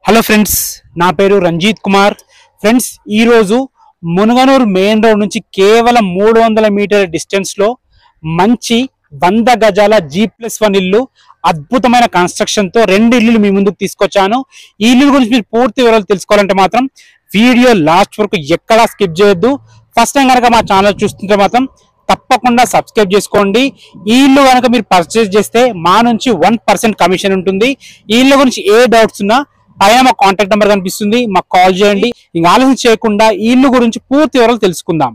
hello friends నా పేరు Ranjith Kumar friends ఈరోజు మునగనూరు మెయిన్ రోడ్ నుంచి కేవలం మూడు వందల మీటర్ల డిస్టెన్స్లో మంచి వంద గజాల జీ ప్లస్ వన్ ఇల్లు అద్భుతమైన కన్స్ట్రక్షన్తో రెండు ఇల్లులు మీ ముందుకు తీసుకొచ్చాను ఈ ఇల్లు గురించి మీరు పూర్తి వివరాలు తెలుసుకోవాలంటే మాత్రం వీడియో లాస్ట్ వరకు ఎక్కడా స్కిప్ చేయొద్దు ఫస్ట్ టైం కనుక మా ఛానల్ చూస్తుంటే మాత్రం తప్పకుండా సబ్స్క్రైబ్ చేసుకోండి ఈ ఇల్లు కనుక మీరు పర్చేస్ చేస్తే మా నుంచి వన్ పర్సెంట్ కమిషన్ ఉంటుంది ఈ ఇల్లు గురించి ఏ డౌట్స్ ఉన్నా పైన మా కాంటాక్ట్ నెంబర్ కనిపిస్తుంది మాకు కాల్ చేయండి ఇంకా ఆలోచన చేయకుండా ఈ ఇల్లు గురించి పూర్తి వివరాలు తెలుసుకుందాం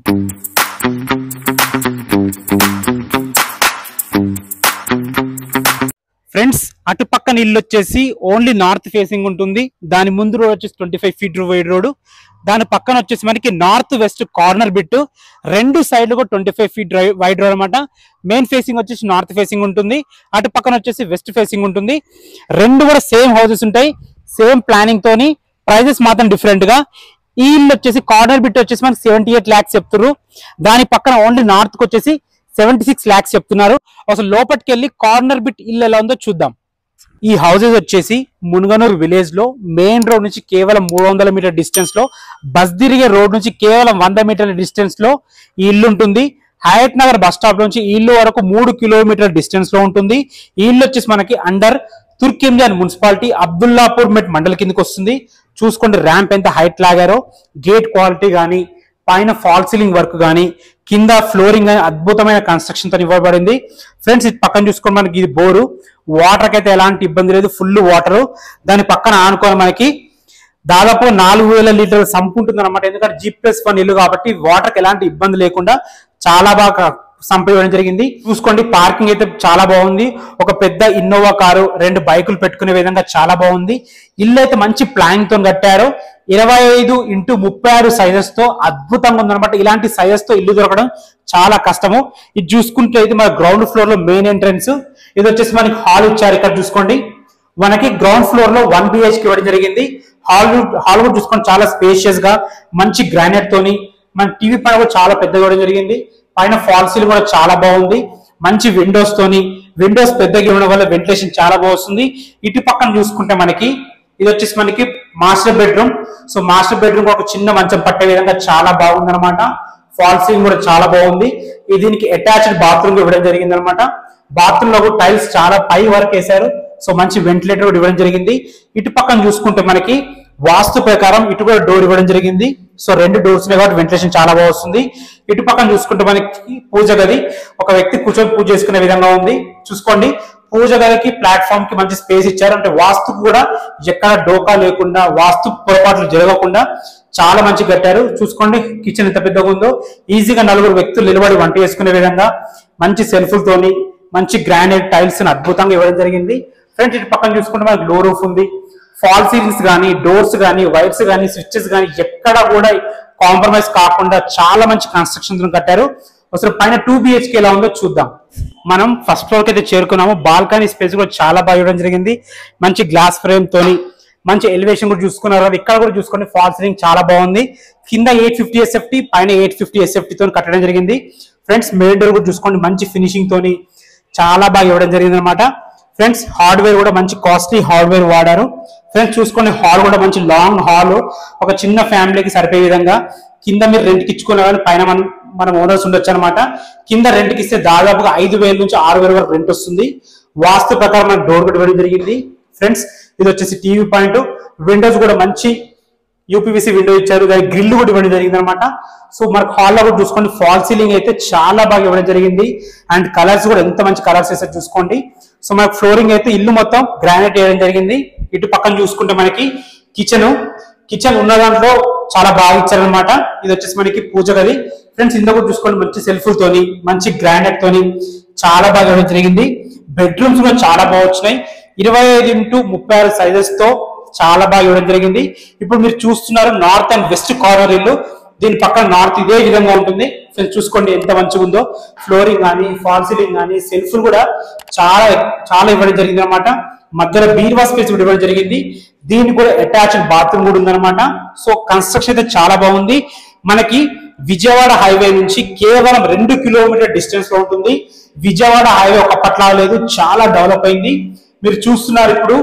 ఫ్రెండ్స్ అటు పక్కన ఇల్లు వచ్చేసి ఓన్లీ నార్త్ ఫేసింగ్ ఉంటుంది దాని ముందు రోడ్ వచ్చేసి twenty five feet wide road దాని పక్కన వచ్చేసి మనకి నార్త్ వెస్ట్ కార్నర్ బిట్ రెండు సైడ్లు కూడా twenty five feet wide road అనమాట మెయిన్ ఫేసింగ్ వచ్చేసి నార్త్ ఫేసింగ్ ఉంటుంది అటు పక్కన వచ్చేసి వెస్ట్ ఫేసింగ్ ఉంటుంది రెండు కూడా సేమ్ హౌసెస్ ఉంటాయి సేమ్ ప్లానింగ్ తోని ప్రైజెస్ మాత్రం డిఫరెంట్ గా ఈ ఇల్లు వచ్చేసి కార్నర్ బిట్ వచ్చేసి మనకి సెవెంటీ ఎయిట్ ల్యాక్స్ చెప్తున్నారు దాని పక్కన ఓన్లీ నార్త్ కి వచ్చేసి సెవెంటీ సిక్స్ ల్యాక్స్ చెప్తున్నారు అసలు లోపలికి వెళ్ళి కార్నర్ బిట్ ఇల్లు ఎలా ఉందో చూద్దాం ఈ హౌసెస్ వచ్చేసి మునగనూరు విలేజ్ లో మెయిన్ రోడ్ నుంచి కేవలం మూడు వందల మీటర్ డిస్టెన్స్ లో బస్ తిరిగే రోడ్ నుంచి కేవలం వంద మీటర్ల డిస్టెన్స్ లో ఈ ఇల్లు ఉంటుంది హయత్ నగర్ బస్ స్టాప్ నుంచి ఈ ఇల్లు వరకు మూడు కిలోమీటర్ డిస్టెన్స్ లో ఉంటుంది ఈ ఇల్లు వచ్చేసి మనకి under Turkayamjal municipality Abdullapurmet mandal కిందకి వస్తుంది చూసుకోండి ర్యాంప్ ఎంత హైట్ లాగారో గేట్ క్వాలిటీ కానీ పైన ఫాల్ సీలింగ్ వర్క్ కానీ కింద ఫ్లోరింగ్ కానీ అద్భుతమైన కన్స్ట్రక్షన్ తో ఇవ్వబడింది ఫ్రెండ్స్ ఇది పక్కన చూసుకొని మనకి ఇది బోరు వాటర్ అయితే ఎలాంటి ఇబ్బంది లేదు ఫుల్ వాటర్ దాని పక్కన ఆనుకొని మనకి దాదాపు నాలుగు వేల లీటర్ల సంపు ఉంటుంది అనమాట ఎందుకంటే జీ ప్లస్ వన్ ఇల్లు కాబట్టి వాటర్ కి ఎలాంటి ఇబ్బంది లేకుండా చాలా బాగా సంప ఇవ్వడం జరిగింది చూసుకోండి పార్కింగ్ అయితే చాలా బాగుంది ఒక పెద్ద ఇన్నోవా కారు రెండు బైకులు పెట్టుకునే విధంగా చాలా బాగుంది ఇల్లు అయితే మంచి ప్లానింగ్ తో కట్టారు ఇరవై ఐదు ఇంటూ ముప్పై ఆరు సైజెస్ తో అద్భుతంగా ఉందన్నమాట ఇలాంటి సైజెస్ తో ఇల్లు దొరకడం చాలా కష్టము ఇది చూసుకుంటే అయితే మన గ్రౌండ్ ఫ్లోర్ లో మెయిన్ ఎంట్రన్స్ ఇది వచ్చేసి మనకి హాల్ ఇచ్చారు ఇక్కడ చూసుకోండి మనకి గ్రౌండ్ ఫ్లోర్ లో వన్ బిహెచ్కి ఇవ్వడం జరిగింది హాల్ హాల్ కూడా చూసుకోండి చాలా స్పేషియస్ గా మంచి గ్రానైట్ తోని మన టీవీ పైన కూడా చాలా పెద్దగా ఇవ్వడం జరిగింది పైన ఫాల్ సీలింగ్ కూడా చాలా బాగుంది మంచి విండోస్ తోని విండోస్ పెద్దగా ఇవ్వడం వల్ల వెంటిలేషన్ చాలా బాగుంది ఇటు పక్కన చూసుకుంటే మనకి ఇది వచ్చేసి మనకి master bedroom so master bedroom ఒక చిన్న మంచం పట్టే విధంగా చాలా బాగుంది అనమాట ఫాల్ సీలింగ్ కూడా చాలా బాగుంది ఇది దీనికి అటాచ్డ్ బాత్రూమ్ ఇవ్వడం జరిగింది అనమాట బాత్రూమ్ లో కూడా టైల్స్ చాలా పై వరకు వేశారు సో మంచి వెంటిలేటర్ కూడా ఇవ్వడం జరిగింది ఇటు పక్కన చూసుకుంటే మనకి వాస్తు ప్రకారం ఇటు కూడా డోర్ ఇవ్వడం జరిగింది సో రెండు డోర్స్ కాబట్టి వెంటిలేషన్ చాలా బాగా వస్తుంది ఇటు పక్కన చూసుకుంటే మనకి పూజ గది ఒక వ్యక్తి కూర్చొని పూజ చేసుకునే విధంగా ఉంది చూసుకోండి పూజ గదికి ప్లాట్ఫామ్ కి మంచి స్పేస్ ఇచ్చారు అంటే వాస్తుకు కూడా ఎక్కడ డోకా లేకుండా వాస్తు పొరపాట్లు జరగకుండా చాలా మంచి కట్టారు చూసుకోండి కిచెన్ ఎంత పెద్దగా ఉందో ఈజీగా నలుగురు వ్యక్తులు నిలబడి వంట చేసుకునే విధంగా మంచి సెల్ఫ్లతోని మంచి గ్రానైట్ టైల్స్ అద్భుతంగా ఇవ్వడం జరిగింది ఫ్రంట్ ఇటు పక్కన చూసుకుంటే మనకి గ్లో రూఫ్ ఉంది ఫాల్ సీలింగ్స్ కానీ డోర్స్ కానీ వైర్స్ కానీ స్విచ్చెస్ కానీ ఎక్కడ కూడా కాంప్రమైజ్ కాకుండా చాలా మంచి కన్స్ట్రక్షన్ కట్టారు అసలు పైన టూ బిహెచ్కే ఎలా ఉందో చూద్దాం మనం ఫస్ట్ ఫ్లోర్ కి అయితే చేరుకున్నాము బాల్కనీ స్పేస్ కూడా చాలా బాగా ఇవ్వడం జరిగింది మంచి గ్లాస్ ఫ్రేమ్ తోని మంచి ఎలివేషన్ కూడా చూసుకున్నారు కదా ఇక్కడ కూడా చూసుకోండి ఫాల్ సీలింగ్ చాలా బాగుంది కింద ఎయిట్ ఫిఫ్టీ ఎస్ఎఫ్టీ పైన ఎయిట్ ఫిఫ్టీ ఎస్ఎఫ్టీ తోని కట్టడం జరిగింది ఫ్రెండ్స్ మెయిన్ డోర్ కూడా చూసుకోండి మంచి ఫినిషింగ్ తోని చాలా బాగా ఇవ్వడం జరిగింది అనమాట ఫ్రెండ్స్ హార్డ్వేర్ కూడా మంచి కాస్ట్లీ హార్డ్వేర్ వాడారు ఫ్రెండ్స్ చూసుకోండి హాల్ కూడా మంచి లాంగ్ హాల్ ఒక చిన్న ఫ్యామిలీకి సరిపోయే విధంగా కింద మీరు రెంట్కి ఇచ్చుకున్నా కానీ పైన మనం మనం ఓనర్స్ ఉండొచ్చు అనమాట కింద రెంట్కి ఇస్తే దాదాపుగా ఐదు వేల నుంచి ఆరు వేల వరకు రెంట్ వస్తుంది వాస్తు ప్రకారం మనకు డోర్ కూడా ఇవ్వడం జరిగింది ఫ్రెండ్స్ ఇది వచ్చేసి టీవీ పాయింట్ విండోస్ కూడా మంచి యూపీవీసీ విండో ఇచ్చారు దాని గ్రిల్ కూడా ఇవ్వడం జరిగింది అనమాట సో మనకు హాల్లో కూడా చూసుకోండి ఫాల్ సీలింగ్ అయితే చాలా బాగా ఇవ్వడం జరిగింది అండ్ కలర్స్ కూడా ఎంత మంచి కలర్స్ వేసారు చూసుకోండి సో మనకు ఫ్లోరింగ్ అయితే ఇల్లు మొత్తం గ్రానైట్ వేయడం జరిగింది ఇటు పక్కన చూసుకుంటే మనకి కిచెన్ కిచెన్ ఉన్న దాంట్లో చాలా బాగా ఇచ్చారనమాట ఇది వచ్చేసి మనకి పూజ గది ఫ్రెండ్స్ ఇందులో కూడా చూసుకోండి మంచి సెల్ఫ్ తోని మంచి గ్రానైట్ తోని చాలా బాగా ఇవ్వడం జరిగింది బెడ్రూమ్స్ కూడా చాలా బాగా వచ్చినాయి ఇరవై ఐదు ఇంటూ ముప్పై ఆరు సైజెస్ తో చాలా బాగా ఇవ్వడం జరిగింది ఇప్పుడు మీరు చూస్తున్నారు నార్త్ అండ్ వెస్ట్ కార్నర్ ఇల్లు దీని పక్కన నార్త్ ఇదే విధంగా ఉంటుంది ఫ్రెండ్స్ చూసుకోండి ఎంత మంచిగా ఉందో ఫ్లోరింగ్ కానీ ఫాల్ సీలింగ్ కానీ సెల్ఫ్ కూడా చాలా చాలా ఇవ్వడం జరిగింది అనమాట మధ్యలో బీర్వా స్పేస్ కూడా ఇవ్వడం జరిగింది దీనికి కూడా అటాచ్డ్ బాత్రూమ్ కూడా ఉందన్నమాట సో కన్స్ట్రక్షన్ అయితే చాలా బాగుంది మనకి విజయవాడ హైవే నుంచి కేవలం రెండు కిలోమీటర్ డిస్టెన్స్ లో ఉంటుంది విజయవాడ హైవే ఒకప్పట్లా లేదు చాలా డెవలప్ అయింది మీరు చూస్తున్నారు ఇప్పుడు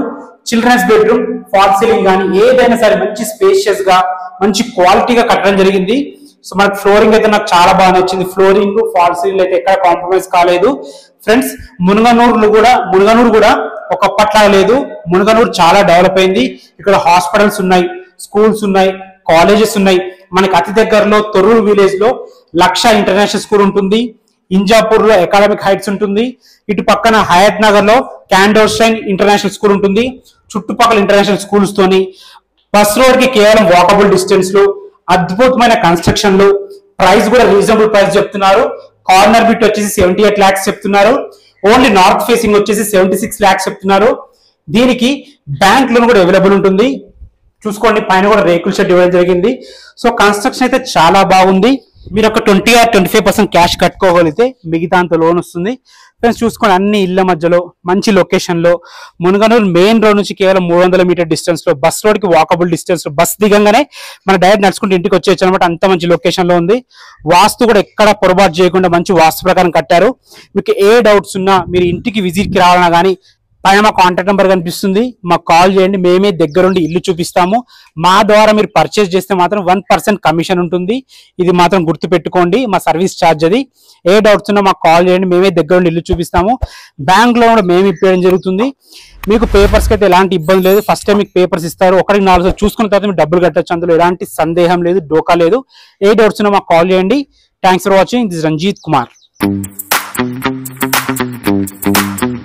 చిల్డ్రన్స్ బెడ్రూమ్ ఫాల్ సీలింగ్ కానీ ఏదైనా సరే మంచి స్పేషియస్ గా మంచి క్వాలిటీగా కట్టడం జరిగింది సో మనకు ఫ్లోరింగ్ అయితే నాకు చాలా బాగా నచ్చింది ఫ్లోరింగ్ ఫాల్ సీలింగ్ అయితే ఎక్కడ కాంప్రమైజ్ కాలేదు ఫ్రెండ్స్ మునగనూరులు కూడా మునగనూరు కూడా ఒకప్పట్లా లేదు మునగనూరు చాలా డెవలప్ అయింది ఇక్కడ హాస్పిటల్స్ ఉన్నాయి స్కూల్స్ ఉన్నాయి కాలేజెస్ ఉన్నాయి మనకి అతి దగ్గరలో తొర్రూరు విలేజ్ లో లక్ష ఇంటర్నేషనల్ స్కూల్ ఉంటుంది ఇంజాపూర్ లో అకాడమిక్ హైట్స్ ఉంటుంది ఇటు పక్కన హయత్ నగర్ లో క్యాండోర్స్టైన్ ఇంటర్నేషనల్ స్కూల్ ఉంటుంది చుట్టుపక్కల ఇంటర్నేషనల్ స్కూల్స్ తోని బస్ రోడ్ కి కేవలం వాకబుల్ డిస్టెన్స్ లో అద్భుతమైన కన్స్ట్రక్షన్ లో ప్రైస్ కూడా రీజనబుల్ ప్రైస్ చెప్తున్నారు కార్నర్ బిట్ వచ్చేసి సెవెంటీ ఎయిట్ ల్యాక్స్ చెప్తున్నారు ఓన్లీ నార్త్ ఫేసింగ్ వచ్చేసి సెవెంటీ సిక్స్ ల్యాక్స్ చెప్తున్నారు దీనికి బ్యాంక్ లోన్ కూడా అవైలబుల్ ఉంటుంది చూసుకోండి పైన కూడా రేకుల షెడ్ ఇవ్వడం జరిగింది సో కన్స్ట్రక్షన్ అయితే చాలా బాగుంది మీరు ఒక twenty or twenty five percent cash కట్టుకోగలిగితే మిగతా అంత లోన్ వస్తుంది ఫ్రెండ్స్ చూసుకోండి అన్ని ఇళ్ల మధ్యలో మంచి లొకేషన్ లో మునగనూరు మెయిన్ రోడ్ నుంచి కేవలం మూడు వందల మీటర్ డిస్టెన్స్ లో బస్ రోడ్ కి వాకబుల్ డిస్టెన్స్ లో బస్ దిగంగానే మన డైరెక్ట్ నడుచుకుంటూ ఇంటికి వచ్చేయచ్చు అనమాట అంత మంచి లొకేషన్ లో ఉంది వాస్తు కూడా ఎక్కడ పొరపాటు చేయకుండా మంచి వాస్తు ప్రకారం కట్టారు మీకు ఏ డౌట్స్ ఉన్నా మీరు ఇంటికి విజిట్ కి రావాలన్నా కానీ పైన మా కాంటాక్ట్ నెంబర్ కనిపిస్తుంది మాకు కాల్ చేయండి మేమే దగ్గరుండి ఇల్లు చూపిస్తాము మా ద్వారా మీరు పర్చేస్ చేస్తే మాత్రం వన్ పర్సెంట్ కమిషన్ ఉంటుంది ఇది మాత్రం గుర్తు పెట్టుకోండి మా సర్వీస్ ఛార్జ్ అది ఏ డౌట్స్ ఉన్నా మాకు కాల్ చేయండి మేమే దగ్గరుండి ఇల్లు చూపిస్తాము బ్యాంక్ లో కూడా మేము ఇప్పేయడం జరుగుతుంది మీకు పేపర్స్కి అయితే ఎలాంటి ఇబ్బంది లేదు ఫస్ట్ టైం మీకు పేపర్స్ ఇస్తారు ఒకటికి నాలుగు సార్లు చూసుకున్న తర్వాత మీరు డబ్బులు కట్టచ్చు అందులో ఎలాంటి సందేహం లేదు డోకా లేదు ఏ డౌట్స్ ఉన్నా మాకు కాల్ చేయండి thanks for watching this Ranjith Kumar